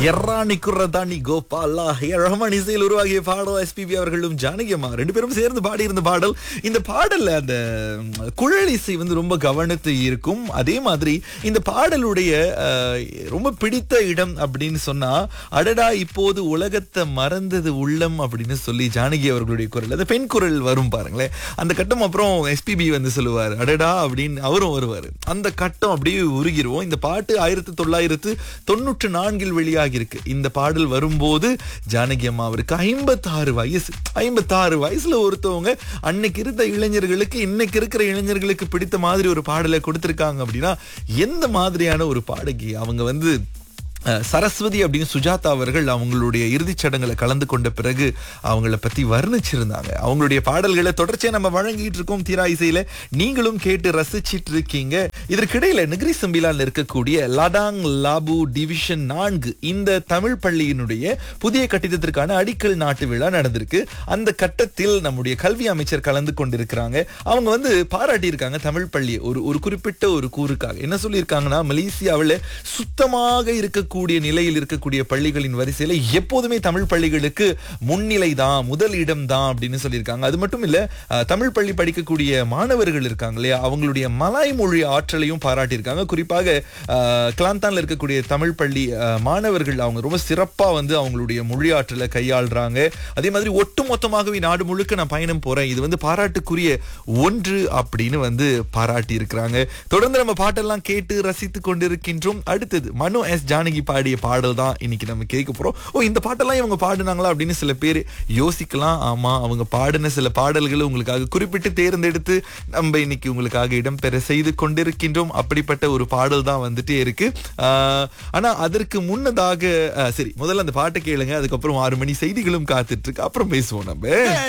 எர்ராணி குர்ரதானி கோபாலா ஏ ரஹ்மான் இசையில் உருவாகிய பாடல் எஸ்பிபி அவர்களும் ஜானகி அம்மா ரெண்டு பேரும் சேர்ந்து பாடியிருந்த பாடல் இந்த பாடல்ல அந்த ம், குழல் இசை வந்து ரொம்ப கவனத்து இருக்கும் அதே மாதிரி இந்த பாடலுடைய அஹ், ரொம்ப பிடித்த இடம் அப்படின்னு சொன்னா அடடா இப்போது உலகத்தை மறந்தது உள்ளம் அப்படின்னு சொல்லி ஜானகி அவர்களுடைய குரல் அந்த பெண் குரல் வரும் பாருங்களேன் அந்த கட்டம் அப்புறம் எஸ்பிபி வந்து சொல்லுவார் அடடா அப்படின்னு அவரும் வருவார் அந்த கட்டம் அப்படியே உருகிருவோம் இந்த பாட்டு ஆயிரத்தி தொள்ளாயிரத்து தொண்ணூற்று நான்கில் வெளியாகி இருக்கு இந்த பாடல் வரும்போது ஜானகி அம்மா அவருக்கு ஐம்பத்தாறு வயசு ஐம்பத்தாறு வயசுல ஒருத்தவங்க அன்னைக்கு இருந்த இளைஞர்களுக்கு இன்னைக்கு இருக்கிற இளைஞர்களுக்கு பிடித்த மாதிரி ஒரு பாடலை கொடுத்திருக்காங்க அப்படின்னா எந்த மாதிரியான ஒரு பாடகி அவங்க வந்து அஹ், சரஸ்வதி அப்படின்னு சுஜாதா அவர்கள் அவங்களுடைய இறுதிச் சடங்குல கலந்து கொண்ட பிறகு அவங்கள பத்தி வர்ணிச்சிருந்தாங்க அவங்களுடைய பாடல்களை தொடர்ச்சியா நம்ம வழங்கிட்டு இருக்கோம் தீரா இசையில நீங்களும் கேட்டு ரசிச்சிட்டு இருக்கீங்க இதற்கிடையில நிகிரி சம்பிலான்ல இருக்கக்கூடிய லடாங் லாபு டிவிஷன் நான்கு இந்த தமிழ் பள்ளியினுடைய புதிய கட்டிடத்திற்கான அடிக்கல் நாட்டு விழா நடந்திருக்கு அந்த கட்டத்தில் நம்முடைய கல்வி அமைச்சர் கலந்து கொண்டிருக்கிறாங்க அவங்க வந்து பாராட்டி இருக்காங்க தமிழ் பள்ளி ஒரு ஒரு குறிப்பிட்ட ஒரு கூறுக்காக என்ன சொல்லியிருக்காங்கன்னா மலேசியாவில் சுத்தமாக இருக்கக்கூடிய நிலையில் இருக்கக்கூடிய பள்ளிகளின் வரிசையில எப்போதுமே தமிழ் பள்ளிகளுக்கு முன்னிலை தான் முதல் இடம் தான் அப்படின்னு சொல்லியிருக்காங்க அது மட்டும் இல்ல அஹ், தமிழ் பள்ளி படிக்கக்கூடிய மாணவர்கள் இருக்காங்க இல்லையா அவங்களுடைய மலாய் மொழி ஆற்றலையும் பாராட்டியிருக்காங்க குறிப்பாக அஹ், கிளாந்தான்ல இருக்கக்கூடிய தமிழ் பள்ளி அஹ், மாணவர்கள் அவங்க ரொம்ப சிறப்பா வந்து அவங்களுடைய மொழி ஆற்றலை கையாளுறாங்க அதே மாதிரி ஒட்டுமொத்தமாகவே நாடு முழுக்க நான் பயணம் போறேன் இது வந்து பாராட்டுக்குரிய ஒன்று அப்படின்னு வந்து பாராட்டி இருக்கிறாங்க தொடர்ந்து நம்ம பாட்டெல்லாம் கேட்டு ரசித்து கொண்டிருக்கின்றோம் அடுத்தது மனு எஸ் ஜானகி பாடிய பாடல் தான் இன்னைக்கு நம்ம கேட்க போறோம் ஓ இந்த பாட்டெல்லாம் இவங்க பாடுனாங்களா அப்படின்னு சில பேர் யோசிக்கலாம் ஆமா அவங்க பாடின சில பாடல்களை உங்களுக்காக குறிப்பிட்டு தேர்ந்தெடுத்து நம்ம இன்னைக்கு உங்களுக்காக இடம்பெற செய்து கொண்டிருக்கின்றோம் அப்படிப்பட்ட ஒரு பாடல் தான் வந்துட்டே இருக்கு ஆஹ், ஆனா அதற்கு முன்னதாக ஆஹ், சரி முதல்ல அந்த பாட்டை கேளுங்க அதுக்கப்புறம் ஆறு மணி செய்திகளும் காத்துட்டு இருக்கு அப்புறம் பேசுவோம் நம்ம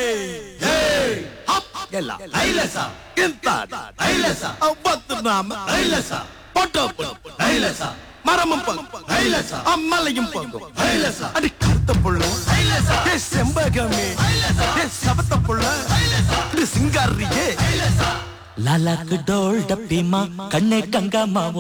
ಎಲ್ಲ ಐಲಸ ಇಂತಾಡ್ ಐಲಸ பத்துநாம ஐலச பொட்டோ ஐலச மரமும் பங்கு ஐலச அம்மலையும் பங்கு ஐலச அடி கருத்த புள்ள ஐலச ஏ செம்பகமே ஐலச ஏ சபத்த புள்ள ஐலச சிங்காரியே லாலாக்கு டோல் டப்பிமா கண்ணே கங்கம்மா